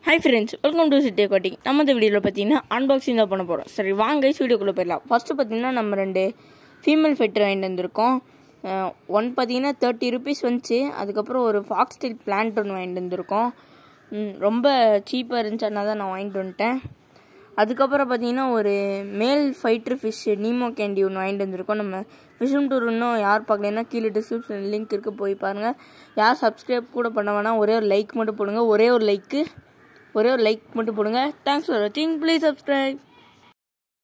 hi friends welcome to city coating நம்ம இந்த வீடியோவில் பார்த்தீங்கன்னா அன்பாக்சிங் தான் பண்ண போகிறோம் சரி வாங்க வீடியோக்குள்ளே போயிடலாம் ஃபஸ்ட்டு பார்த்தீங்கன்னா நம்ம ரெண்டு ஃபீமேல் ஃபெட்டர் வாங்கிட்டு வந்திருக்கோம் ஒன் பார்த்தீங்கன்னா தேர்ட்டி ருபீஸ் வந்துச்சு அதுக்கப்புறம் ஒரு ஃபாக்ஸ் ஸ்டைல் பிளான்ட் ஒன்று வாங்கிட்டு வந்திருக்கோம் ம், ரொம்ப சீப்பாக இருந்துச்சு அதனால தான் நான் வாங்கிட்டு வந்துட்டேன் அதுக்கப்புறம் பார்த்தீங்கன்னா ஒரு மேல் ஃபைட்டர் ஃபிஷ் நீமோ கேண்டி ஒன்று வாங்கிட்டு வந்திருக்கோம் நம்ம ஃபிஷும் டூர் இன்னும் யார் பார்க்கலன்னா கீழே டிஸ்கிரிப்ஷன் லிங்க் இருக்குது போய் பாருங்கள் யார் சப்ஸ்கிரைப் கூட பண்ண வேணாம் ஒரே ஒரு லைக் மட்டும் போடுங்க ஒரே ஒரு லைக்கு ஒரே ஒரு லைக் மட்டும் போடுங்க தேங்க்ஸ் ஃபார் வாட்சிங் ப்ளீஸ் சப்ஸ்கிரைப்